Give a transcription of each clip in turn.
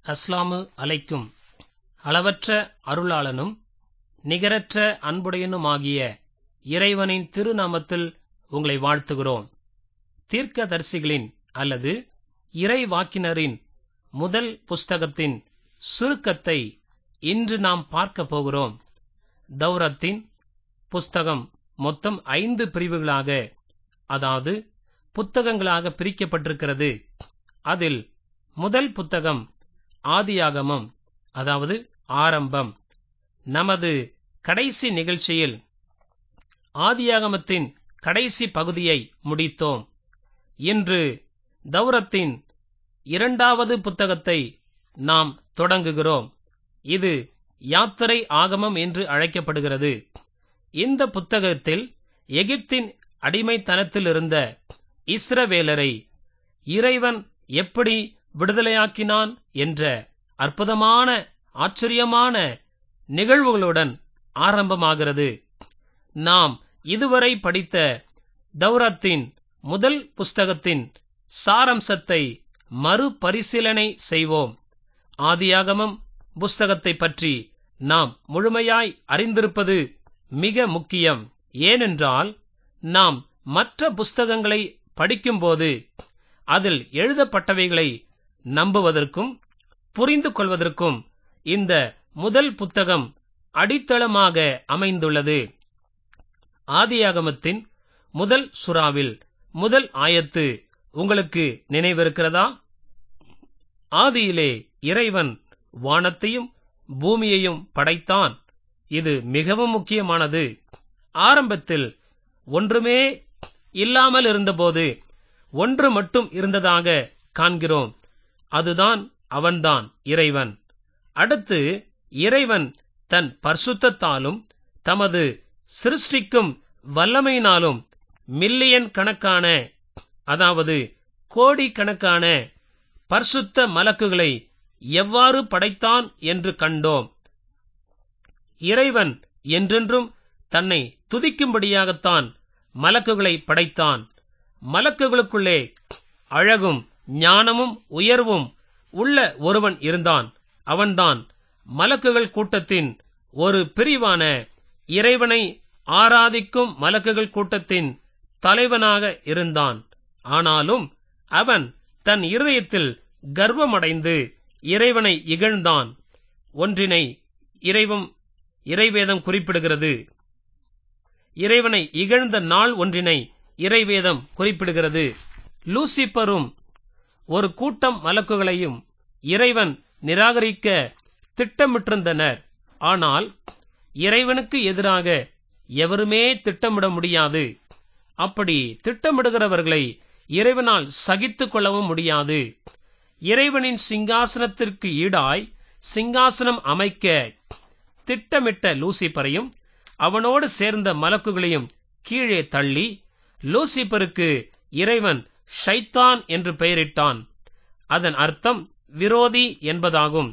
அஸ்லாமு அலைக்கும் அளவற்ற அருளாளனும் நிகரற்ற அன்புடையனுமாகிய இறைவனின் திருநாமத்தில் உங்களை வாழ்த்துகிறோம் தீர்க்கதரிசிகளின் அல்லது இறைவாக்கினரின் முதல் புஸ்தகத்தின் சுருக்கத்தை இன்று நாம் பார்க்க போகிறோம் தௌரத்தின் புஸ்தகம் மொத்தம் ஐந்து பிரிவுகளாக அதாவது புத்தகங்களாக பிரிக்கப்பட்டிருக்கிறது அதில் முதல் புத்தகம் ஆதியாகமம் அதாவது ஆரம்பம் நமது கடைசி நிகழ்ச்சியில் ஆதியாகமத்தின் கடைசி பகுதியை முடித்தோம் இன்று தௌரத்தின் இரண்டாவது புத்தகத்தை நாம் தொடங்குகிறோம் இது யாத்திரை ஆகமம் என்று அழைக்கப்படுகிறது இந்த புத்தகத்தில் எகிப்தின் அடிமைத்தனத்தில் இருந்த இஸ்ரவேலரை இறைவன் எப்படி விடுதலையாக்கினான் என்ற அற்புதமான ஆச்சரியமான நிகழ்வுகளுடன் ஆரம்பமாகிறது நாம் இதுவரை படித்த தௌரத்தின் முதல் புஸ்தகத்தின் சாரம்சத்தை மறுபரிசீலனை செய்வோம் ஆதியாகமம் புஸ்தகத்தை பற்றி நாம் முழுமையாய் அறிந்திருப்பது மிக முக்கியம் ஏனென்றால் நாம் மற்ற புஸ்தகங்களை படிக்கும்போது அதில் எழுதப்பட்டவைகளை நம்புவதற்கும் புரிந்து கொள்வதற்கும் இந்த முதல் புத்தகம் அடித்தளமாக அமைந்துள்ளது ஆதியாகமத்தின் முதல் சுறாவில் முதல் ஆயத்து உங்களுக்கு நினைவிருக்கிறதா ஆதியிலே இறைவன் வானத்தையும் பூமியையும் படைத்தான் இது மிகவும் முக்கியமானது ஆரம்பத்தில் ஒன்றுமே இல்லாமல் இருந்தபோது ஒன்று மட்டும் இருந்ததாக காண்கிறோம் அதுதான் அவன்தான் இறைவன் அடுத்து இறைவன் தன் பரிசுத்தாலும் தமது சிருஷ்டிக்கும் வல்லமையினாலும் மில்லியன் கணக்கான அதாவது கோடி கணக்கான பரிசுத்த மலக்குகளை எவ்வாறு படைத்தான் என்று கண்டோம் இறைவன் என்றென்றும் தன்னை துதிக்கும்படியாகத்தான் மலக்குகளை படைத்தான் மலக்குகளுக்குள்ளே அழகும் ஞானமும் உயர்வும் உள்ள ஒருவன் இருந்தான் அவன்தான் மலக்குகள் கூட்டத்தின் ஒரு பிரிவான இறைவனை ஆராதிக்கும் மலக்குகள் கூட்டத்தின் தலைவனாக இருந்தான் ஆனாலும் அவன் தன் இருதயத்தில் கர்வமடைந்து இறைவனை இகழ்ந்தான் ஒன்றினை இறைவம் இறைவேதம் குறிப்பிடுகிறது இறைவனை இகழ்ந்த நாள் ஒன்றினை இறைவேதம் குறிப்பிடுகிறது லூசிப்பரும் ஒரு கூட்டம் மலக்குகளையும் இறைவன் நிராகரிக்க திட்டமிட்டிருந்தனர் ஆனால் இறைவனுக்கு எதிராக எவருமே திட்டமிட முடியாது அப்படி திட்டமிடுகிறவர்களை இறைவனால் சகித்துக் கொள்ளவும் முடியாது இறைவனின் சிங்காசனத்திற்கு ஈடாய் சிங்காசனம் அமைக்க திட்டமிட்ட லூசிபரையும் அவனோடு சேர்ந்த மலக்குகளையும் கீழே தள்ளி லூசிபருக்கு இறைவன் ஷைத்தான் என்று பெயரிட்டான் அதன் அர்த்தம் விரோதி என்பதாகும்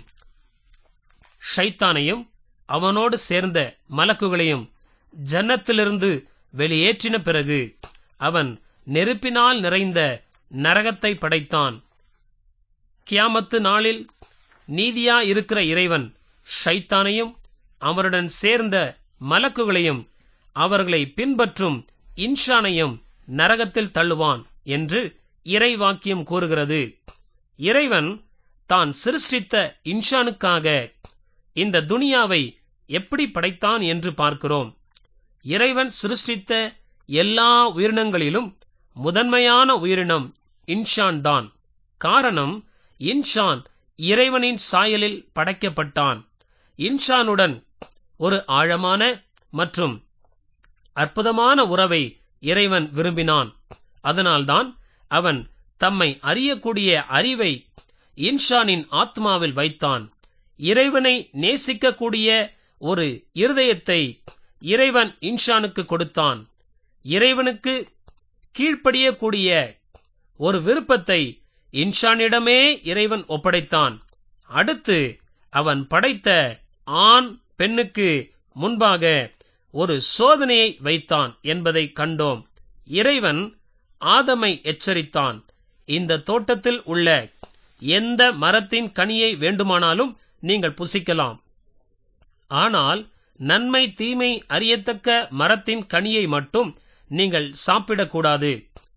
ஷைத்தானையும் அவனோடு சேர்ந்த மலக்குகளையும் ஜன்னத்திலிருந்து வெளியேற்றின பிறகு அவன் நெருப்பினால் நிறைந்த நரகத்தை படைத்தான் கியாமத்து நாளில் நீதியா இருக்கிற இறைவன் ஷைத்தானையும் அவருடன் சேர்ந்த மலக்குகளையும் அவர்களை பின்பற்றும் இன்ஷானையும் நரகத்தில் தள்ளுவான் என்று இறைவாக்கியம் கூறுகிறது இறைவன் தான் சிருஷ்டித்த இன்ஷானுக்காக இந்த துனியாவை எப்படி படைத்தான் என்று பார்க்கிறோம் இறைவன் சிருஷ்டித்த எல்லா உயிரினங்களிலும் முதன்மையான உயிரினம் இன்ஷான் தான் காரணம் இன்ஷான் இறைவனின் சாயலில் படைக்கப்பட்டான் இன்ஷானுடன் ஒரு ஆழமான மற்றும் அற்புதமான உறவை இறைவன் விரும்பினான் அதனால்தான் அவன் தம்மை அறியக்கூடிய அறிவை இன்ஷானின் ஆத்மாவில் வைத்தான் இறைவனை நேசிக்கக்கூடிய ஒரு இருதயத்தை இறைவன் இன்ஷானுக்கு கொடுத்தான் இறைவனுக்கு கீழ்ப்படியக்கூடிய ஒரு விருப்பத்தை இன்ஷானிடமே இறைவன் ஒப்படைத்தான் அடுத்து அவன் படைத்த ஆண் பெண்ணுக்கு முன்பாக ஒரு சோதனையை வைத்தான் என்பதை கண்டோம் இறைவன் ஆதமை எச்சரித்தான் இந்த தோட்டத்தில் உள்ள எந்த மரத்தின் கனியை வேண்டுமானாலும் நீங்கள் புசிக்கலாம் ஆனால் நன்மை தீமை அறியத்தக்க மரத்தின் கனியை மட்டும் நீங்கள் சாப்பிடக்கூடாது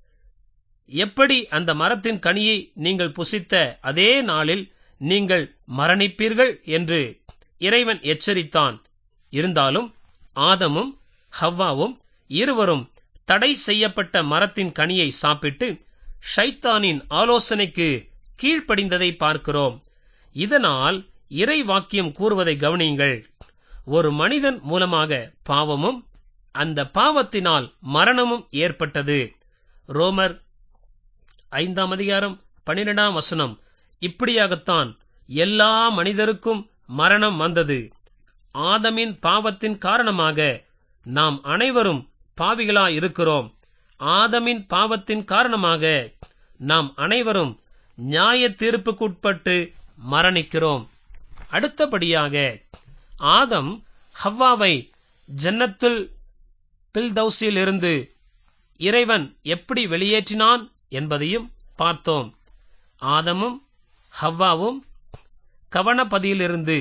எப்படி அந்த மரத்தின் கனியை நீங்கள் புசித்த அதே நாளில் நீங்கள் மரணிப்பீர்கள் என்று இறைவன் எச்சரித்தான் இருந்தாலும் ஆதமும் ஹவ்வாவும் இருவரும் தடை செய்யப்பட்ட மரத்தின் கனியை சாப்பிட்டு ஷைத்தானின் ஆலோசனைக்கு கீழ்ப்படிந்ததை பார்க்கிறோம் இதனால் இறை வாக்கியம் கூறுவதை கவனியுங்கள் ஒரு மனிதன் மூலமாக பாவமும் அந்த பாவத்தினால் மரணமும் ஏற்பட்டது ரோமர் ஐந்தாம் அதிகாரம் பன்னிரெண்டாம் வசனம் இப்படியாகத்தான் எல்லா மனிதருக்கும் மரணம் வந்தது ஆதமின் பாவத்தின் காரணமாக நாம் அனைவரும் பாவிகளா இருக்கிறோம் ஆதமின் பாவத்தின் காரணமாக நாம் அனைவரும் நியாய தீர்ப்புக்குட்பட்டு மரணிக்கிறோம் அடுத்தபடியாக ஆதம் ஹவ்வாவை ஜன்னத்துல் பில்தௌசில் இருந்து இறைவன் எப்படி வெளியேற்றினான் என்பதையும் பார்த்தோம் ஆதமும் ஹவ்வாவும் கவனபதியிலிருந்து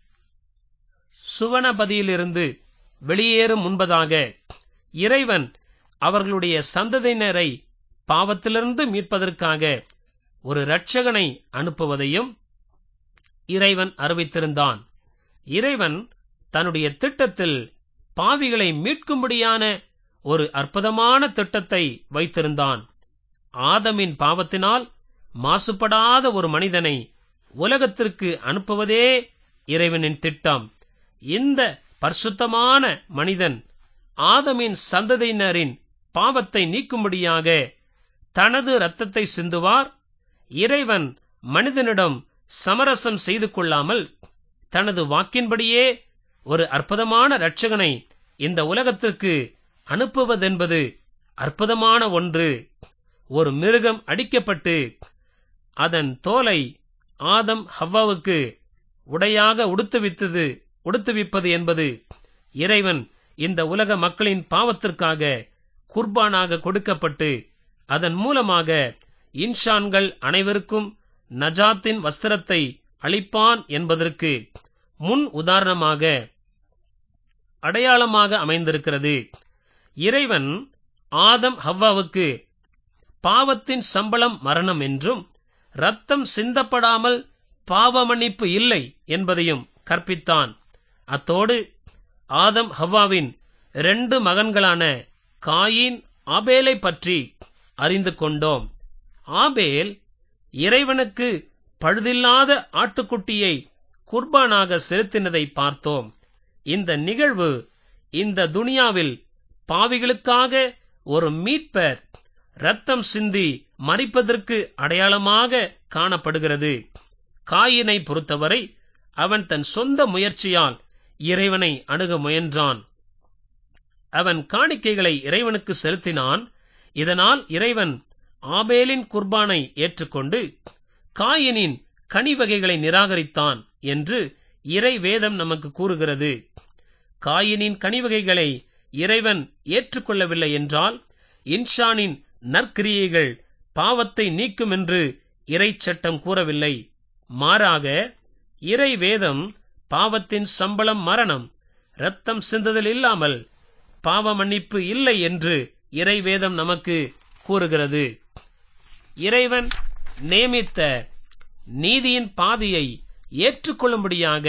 சுவனபதியிலிருந்து வெளியேறும் முன்பதாக இறைவன் அவர்களுடைய சந்ததியினரை பாவத்திலிருந்து மீட்பதற்காக ஒரு இரட்சகனை அனுப்புவதையும் இறைவன் அறிவித்திருந்தான் இறைவன் தன்னுடைய திட்டத்தில் பாவிகளை மீட்கும்படியான ஒரு அற்புதமான திட்டத்தை வைத்திருந்தான் ஆதமின் பாவத்தினால் மாசுபடாத ஒரு மனிதனை உலகத்திற்கு அனுப்புவதே இறைவனின் திட்டம் இந்த பரிசுத்தமான மனிதன் ஆதமின் சந்ததியினரின் பாவத்தை நீக்கும்படியாக தனது இரத்தத்தை சிந்துவார் இறைவன் மனிதனிடம் சமரசம் செய்து கொள்ளாமல் தனது வாக்கின்படியே ஒரு அற்புதமான இரட்சகனை இந்த உலகத்திற்கு அனுப்புவதென்பது அற்புதமான ஒன்று ஒரு மிருகம் அடிக்கப்பட்டு அதன் தோலை ஆதம் ஹவ்வாவுக்கு உடையாக உடுத்துவித்தது உடுத்துவிப்பது என்பது இறைவன் இந்த உலக மக்களின் பாவத்திற்காக குர்பானாக கொடுக்கப்பட்டு அதன் மூலமாக இன்ஷான்கள் அனைவருக்கும் நஜாத்தின் வஸ்திரத்தை அளிப்பான் என்பதற்கு முன் உதாரணமாக அடையாளமாக அமைந்திருக்கிறது இறைவன் ஆதம் ஹவ்வாவுக்கு பாவத்தின் சம்பளம் மரணம் என்றும் ரத்தம் சிந்தப்படாமல் பாவ மன்னிப்பு இல்லை என்பதையும் கற்பித்தான் அத்தோடு ஆதம் ஹவ்வாவின் இரண்டு மகன்களான காயின் ஆபேலை பற்றி அறிந்து கொண்டோம் ஆபேல் இறைவனுக்கு பழுதில்லாத ஆட்டுக்குட்டியை குர்பானாக செலுத்தினதை பார்த்தோம் இந்த நிகழ்வு இந்த துனியாவில் பாவிகளுக்காக ஒரு மீட்பர் ரத்தம் சிந்தி மறிப்பதற்கு அடையாளமாக காணப்படுகிறது காயினை பொறுத்தவரை அவன் தன் சொந்த முயற்சியால் இறைவனை அணுக முயன்றான் அவன் காணிக்கைகளை இறைவனுக்கு செலுத்தினான் இதனால் இறைவன் ஆபேலின் குர்பானை ஏற்றுக்கொண்டு காயினின் கனிவகைகளை நிராகரித்தான் என்று இறை வேதம் நமக்கு கூறுகிறது காயினின் கனிவகைகளை இறைவன் ஏற்றுக்கொள்ளவில்லை என்றால் இன்ஷானின் நற்கிரியைகள் பாவத்தை நீக்கும் என்று இறை சட்டம் கூறவில்லை மாறாக இறை வேதம் பாவத்தின் சம்பளம் மரணம் இரத்தம் சிந்துதல் இல்லாமல் பாவ மன்னிப்பு இல்லை என்று இறை வேதம் நமக்கு கூறுகிறது இறைவன் நியமித்த நீதியின் பாதையை ஏற்றுக்கொள்ளும்படியாக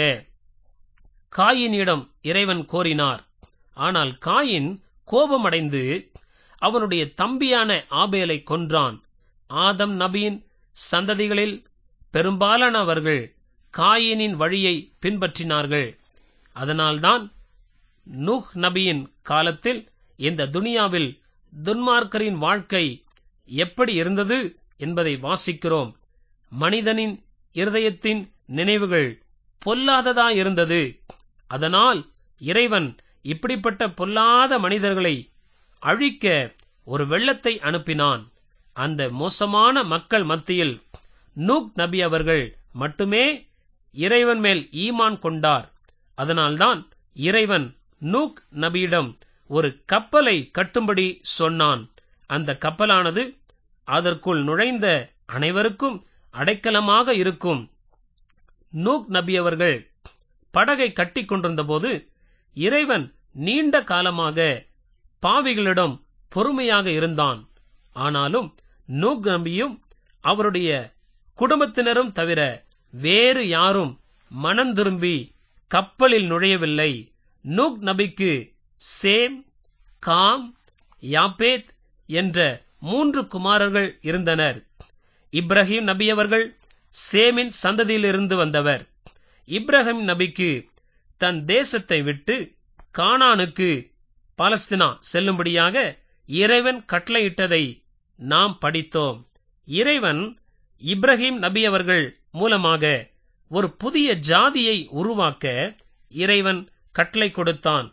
காயினிடம் இறைவன் கோரினார் ஆனால் காயின் கோபமடைந்து அவனுடைய தம்பியான ஆபேலை கொன்றான் ஆதம் நபியின் சந்ததிகளில் பெரும்பாலானவர்கள் காயினின் வழியை பின்பற்றினார்கள் அதனால்தான் நூஹ் நபியின் காலத்தில் இந்த துனியாவில் துன்மார்க்கரின் வாழ்க்கை எப்படி இருந்தது என்பதை வாசிக்கிறோம் மனிதனின் இருதயத்தின் நினைவுகள் பொல்லாததாயிருந்தது அதனால் இறைவன் இப்படிப்பட்ட பொல்லாத மனிதர்களை அழிக்க ஒரு வெள்ளத்தை அனுப்பினான் அந்த மோசமான மக்கள் மத்தியில் நூக் நபி அவர்கள் மட்டுமே இறைவன் மேல் ஈமான் கொண்டார் அதனால்தான் இறைவன் நூக் நபியிடம் ஒரு கப்பலை கட்டும்படி சொன்னான் அந்த கப்பலானது அதற்குள் நுழைந்த அனைவருக்கும் அடைக்கலமாக இருக்கும் நூக் நபி அவர்கள் படகை கட்டிக் கொண்டிருந்தபோது இறைவன் நீண்ட காலமாக பாவிகளிடம் பொறுமையாக இருந்தான் ஆனாலும் நூக் நபியும் அவருடைய குடும்பத்தினரும் தவிர வேறு யாரும் மனம் திரும்பி கப்பலில் நுழையவில்லை நூக் நபிக்கு சேம் காம் யாப்பேத் என்ற மூன்று குமாரர்கள் இருந்தனர் இப்ராஹிம் நபி அவர்கள் சேமின் சந்ததியிலிருந்து வந்தவர் இப்ராஹிம் நபிக்கு தன் தேசத்தை விட்டு கானானுக்கு பாலஸ்தீனா செல்லும்படியாக இறைவன் கட்டளையிட்டதை நாம் படித்தோம் இறைவன் இப்ராஹிம் நபி அவர்கள் மூலமாக ஒரு புதிய ஜாதியை உருவாக்க இறைவன் கட்டளை கொடுத்தான்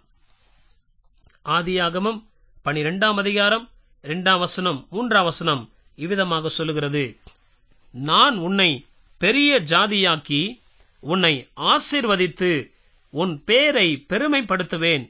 ஆதியாகமம் பனிரெண்டாம் அதிகாரம் இரண்டாம் வசனம் மூன்றாம் வசனம் இவ்விதமாக சொல்லுகிறது நான் உன்னை பெரிய ஜாதியாக்கி உன்னை ஆசிர்வதித்து உன் பேரை பெருமைப்படுத்துவேன்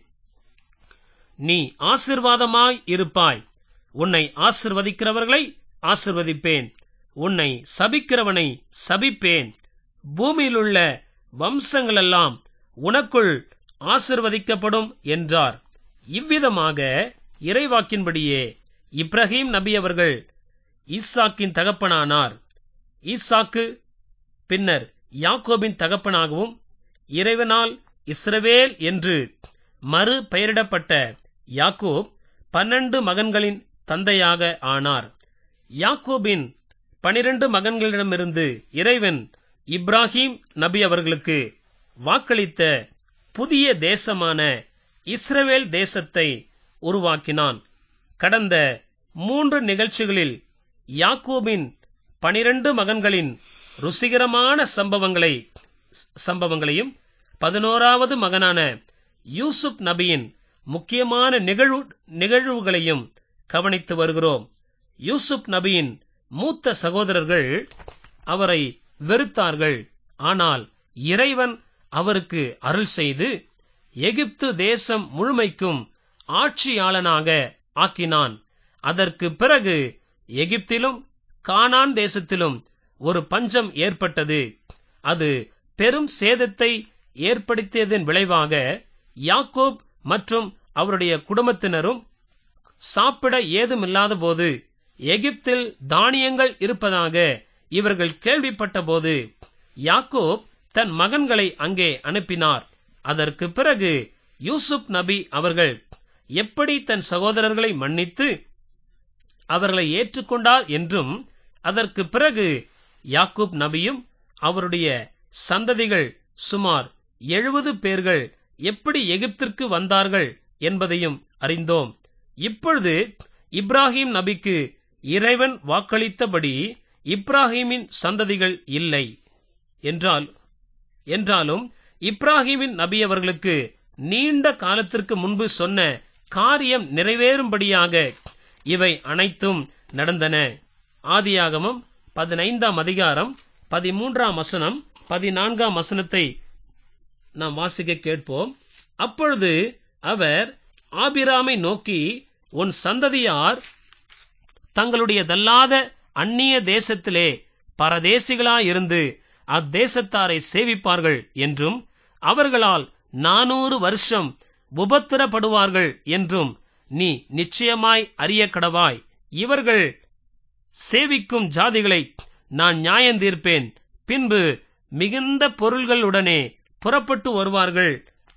நீ ஆசிர்வாதமாய் இருப்பாய் உன்னை ஆசிர்வதிக்கிறவர்களை ஆசிர்வதிப்பேன் உன்னை சபிக்கிறவனை சபிப்பேன் பூமியிலுள்ள வம்சங்களெல்லாம் உனக்குள் ஆசிர்வதிக்கப்படும் என்றார் இவ்விதமாக இறைவாக்கின்படியே இப்ராஹிம் நபி அவர்கள் ஈசாக்கின் தகப்பனானார் ஈசாக்கு பின்னர் யாக்கோபின் தகப்பனாகவும் இறைவனால் இஸ்ரவேல் என்று மறு பெயரிடப்பட்ட யாக்கோப் பன்னெண்டு மகன்களின் தந்தையாக ஆனார் யாக்கோபின் பனிரெண்டு மகன்களிடமிருந்து இறைவன் இப்ராஹிம் நபி அவர்களுக்கு வாக்களித்த புதிய தேசமான இஸ்ரவேல் தேசத்தை உருவாக்கினான் கடந்த மூன்று நிகழ்ச்சிகளில் யாக்கோபின் பனிரெண்டு மகன்களின் ருசிகரமான சம்பவங்களை சம்பவங்களையும் பதினோராவது மகனான யூசுப் நபியின் முக்கியமான நிகழ்வு நிகழ்வுகளையும் கவனித்து வருகிறோம் யூசுப் நபியின் மூத்த சகோதரர்கள் அவரை வெறுத்தார்கள் ஆனால் இறைவன் அவருக்கு அருள் செய்து எகிப்து தேசம் முழுமைக்கும் ஆட்சியாளனாக ஆக்கினான் அதற்கு பிறகு எகிப்திலும் கானான் தேசத்திலும் ஒரு பஞ்சம் ஏற்பட்டது அது பெரும் சேதத்தை ஏற்படுத்தியதன் விளைவாக யாக்கோப் மற்றும் அவருடைய குடும்பத்தினரும் சாப்பிட ஏதுமில்லாத போது எகிப்தில் தானியங்கள் இருப்பதாக இவர்கள் கேள்விப்பட்டபோது யாக்கோப் தன் மகன்களை அங்கே அனுப்பினார் அதற்கு பிறகு யூசுப் நபி அவர்கள் எப்படி தன் சகோதரர்களை மன்னித்து அவர்களை ஏற்றுக்கொண்டார் என்றும் அதற்கு பிறகு யாக்கூப் நபியும் அவருடைய சந்ததிகள் சுமார் எழுபது பேர்கள் எப்படி எகிப்திற்கு வந்தார்கள் என்பதையும் அறிந்தோம் இப்பொழுது இப்ராஹிம் நபிக்கு இறைவன் வாக்களித்தபடி இப்ராஹிமின் சந்ததிகள் இல்லை என்றால் என்றாலும் இப்ராஹிமின் நபி அவர்களுக்கு நீண்ட காலத்திற்கு முன்பு சொன்ன காரியம் நிறைவேறும்படியாக இவை அனைத்தும் நடந்தன ஆதியாகமம் பதினைந்தாம் அதிகாரம் பதிமூன்றாம் வசனம் பதினான்காம் வசனத்தை நாம் வாசிக்க கேட்போம் அப்பொழுது அவர் ஆபிராமை நோக்கி உன் சந்ததியார் தங்களுடையதல்லாத அந்நிய தேசத்திலே பரதேசிகளாயிருந்து அத்தேசத்தாரை சேவிப்பார்கள் என்றும் அவர்களால் நானூறு வருஷம் உபத்திரப்படுவார்கள் என்றும் நீ நிச்சயமாய் அறிய கடவாய் இவர்கள் சேவிக்கும் ஜாதிகளை நான் நியாயந்தீர்ப்பேன் பின்பு மிகுந்த பொருள்களுடனே புறப்பட்டு வருவார்கள்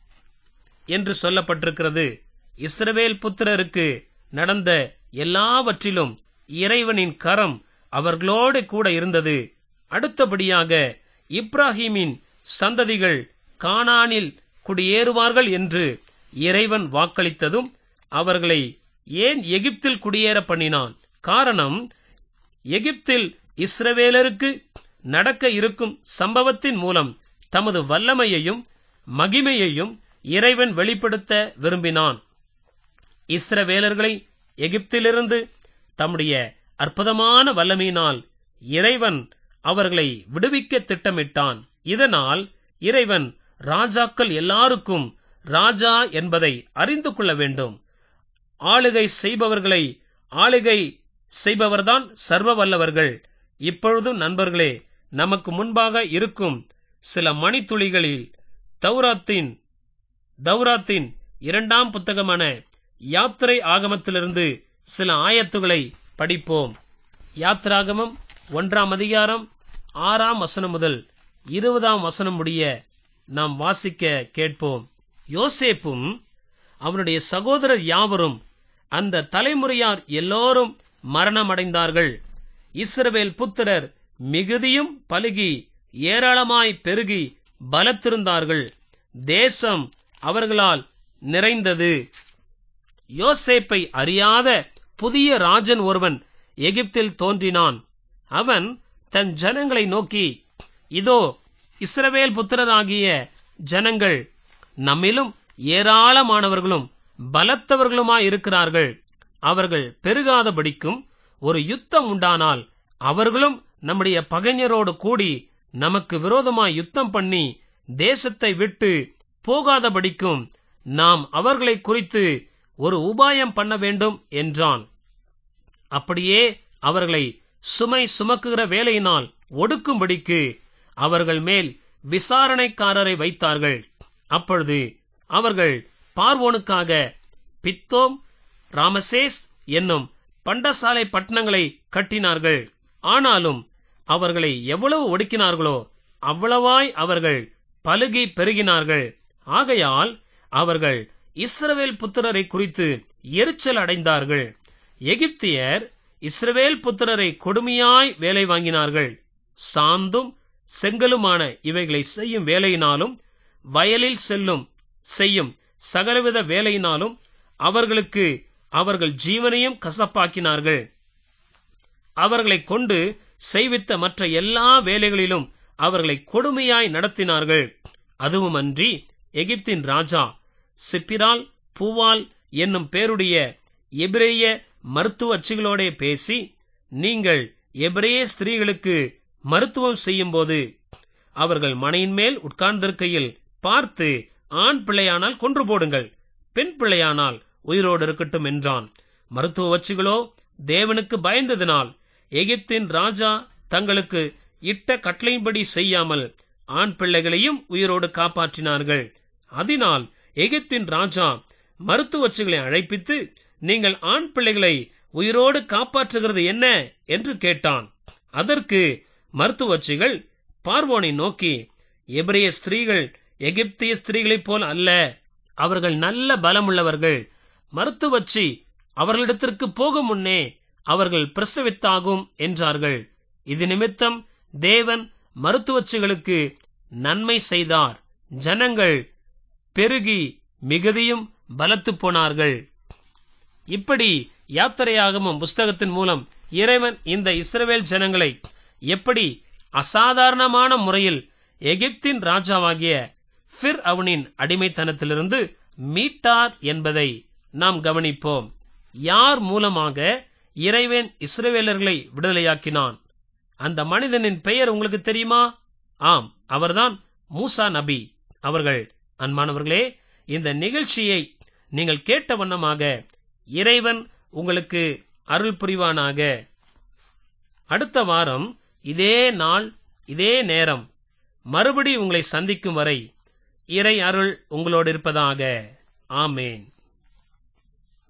என்று சொல்லப்பட்டிருக்கிறது இஸ்ரவேல் புத்திரருக்கு நடந்த எல்லாவற்றிலும் இறைவனின் கரம் அவர்களோடு கூட இருந்தது அடுத்தபடியாக இப்ராஹிமின் சந்ததிகள் கானானில் குடியேறுவார்கள் என்று இறைவன் வாக்களித்ததும் அவர்களை ஏன் எகிப்தில் குடியேற பண்ணினான் காரணம் எகிப்தில் இஸ்ரவேலருக்கு நடக்க இருக்கும் சம்பவத்தின் மூலம் தமது வல்லமையையும் மகிமையையும் இறைவன் வெளிப்படுத்த விரும்பினான் இஸ்ரவேலர்களை எகிப்திலிருந்து தம்முடைய அற்புதமான வல்லமையினால் இறைவன் அவர்களை விடுவிக்க திட்டமிட்டான் இதனால் இறைவன் ராஜாக்கள் எல்லாருக்கும் ராஜா என்பதை அறிந்து கொள்ள வேண்டும் ஆளுகை செய்பவர்களை ஆளுகை செய்பவர்தான் சர்வ வல்லவர்கள் இப்பொழுதும் நண்பர்களே நமக்கு முன்பாக இருக்கும் சில மணித்துளிகளில் தௌராத்தின் தௌராத்தின் இரண்டாம் புத்தகமான யாத்திரை ஆகமத்திலிருந்து சில ஆயத்துகளை படிப்போம் யாத்ராகமம் ஒன்றாம் அதிகாரம் ஆறாம் வசனம் முதல் இருபதாம் வசனம் முடிய நாம் வாசிக்க கேட்போம் யோசேப்பும் அவனுடைய சகோதரர் யாவரும் அந்த தலைமுறையார் எல்லோரும் மரணமடைந்தார்கள் இஸ்ரவேல் புத்திரர் மிகுதியும் பலுகி ஏராளமாய் பெருகி பலத்திருந்தார்கள் தேசம் அவர்களால் நிறைந்தது யோசேப்பை அறியாத புதிய ராஜன் ஒருவன் எகிப்தில் தோன்றினான் அவன் தன் ஜனங்களை நோக்கி இதோ இஸ்ரவேல் புத்திரராகிய ஜனங்கள் நம்மிலும் ஏராளமானவர்களும் பலத்தவர்களுமாயிருக்கிறார்கள் அவர்கள் பெருகாதபடிக்கும் ஒரு யுத்தம் உண்டானால் அவர்களும் நம்முடைய பகைஞரோடு கூடி நமக்கு விரோதமாய் யுத்தம் பண்ணி தேசத்தை விட்டு போகாதபடிக்கும் நாம் அவர்களை குறித்து ஒரு உபாயம் பண்ண வேண்டும் என்றான் அப்படியே அவர்களை சுமை சுமக்குகிற வேலையினால் ஒடுக்கும்படிக்கு அவர்கள் மேல் விசாரணைக்காரரை வைத்தார்கள் அப்பொழுது அவர்கள் பார்வோனுக்காக பித்தோம் ராமசேஸ் என்னும் பண்டசாலை பட்டணங்களை கட்டினார்கள் ஆனாலும் அவர்களை எவ்வளவு ஒடுக்கினார்களோ அவ்வளவாய் அவர்கள் பலுகி பெருகினார்கள் ஆகையால் அவர்கள் இஸ்ரவேல் புத்திரரை குறித்து எரிச்சல் அடைந்தார்கள் எகிப்தியர் இஸ்ரவேல் புத்திரரை கொடுமையாய் வேலை வாங்கினார்கள் சாந்தும் செங்கலுமான இவைகளை செய்யும் வேலையினாலும் வயலில் செல்லும் செய்யும் சகலவித வேலையினாலும் அவர்களுக்கு அவர்கள் ஜீவனையும் கசப்பாக்கினார்கள் அவர்களை கொண்டு செய்வித்த மற்ற எல்லா வேலைகளிலும் அவர்களை கொடுமையாய் நடத்தினார்கள் அதுவுமன்றி எகிப்தின் ராஜா சிப்பிரால் பூவால் என்னும் பேருடைய எபிரேய மருத்துவ அச்சுகளோடே பேசி நீங்கள் எபிரேய ஸ்திரீகளுக்கு மருத்துவம் செய்யும்போது அவர்கள் மனையின் மேல் உட்கார்ந்திருக்கையில் பார்த்து ஆண் பிள்ளையானால் கொன்று போடுங்கள் பெண் பிள்ளையானால் உயிரோடு இருக்கட்டும் என்றான் மருத்துவ வச்சுகளோ தேவனுக்கு பயந்ததினால் எகிப்தின் ராஜா தங்களுக்கு இட்ட கட்டளையின்படி செய்யாமல் ஆண் பிள்ளைகளையும் உயிரோடு காப்பாற்றினார்கள் அதனால் எகிப்தின் ராஜா மருத்துவச்சுகளை அழைப்பித்து நீங்கள் ஆண் பிள்ளைகளை உயிரோடு காப்பாற்றுகிறது என்ன என்று கேட்டான் அதற்கு மருத்துவச்சிகள் பார்வோனை நோக்கி எபிரேய ஸ்திரீகள் எகிப்திய ஸ்திரீகளைப் போல் அல்ல அவர்கள் நல்ல பலமுள்ளவர்கள் மருத்துவச்சி அவர்களிடத்திற்கு போகும் முன்னே அவர்கள் பிரசவித்தாகும் என்றார்கள் இது நிமித்தம் தேவன் மருத்துவச்சிகளுக்கு நன்மை செய்தார் ஜனங்கள் பெருகி மிகுதியும் பலத்து போனார்கள் இப்படி யாத்திரையாகமும் புஸ்தகத்தின் மூலம் இறைவன் இந்த இஸ்ரவேல் ஜனங்களை எப்படி அசாதாரணமான முறையில் எகிப்தின் ராஜாவாகிய ஃபிர் அவனின் அடிமைத்தனத்திலிருந்து மீட்டார் என்பதை நாம் கவனிப்போம் யார் மூலமாக இறைவன் இஸ்ரவேலர்களை விடுதலையாக்கினான் அந்த மனிதனின் பெயர் உங்களுக்கு தெரியுமா ஆம் அவர்தான் மூசா நபி அவர்கள் அன்பானவர்களே இந்த நிகழ்ச்சியை நீங்கள் கேட்ட வண்ணமாக இறைவன் உங்களுக்கு அருள் புரிவானாக அடுத்த வாரம் இதே நாள் இதே நேரம் மறுபடி உங்களை சந்திக்கும் வரை இறை அருள் உங்களோடு இருப்பதாக ஆமேன்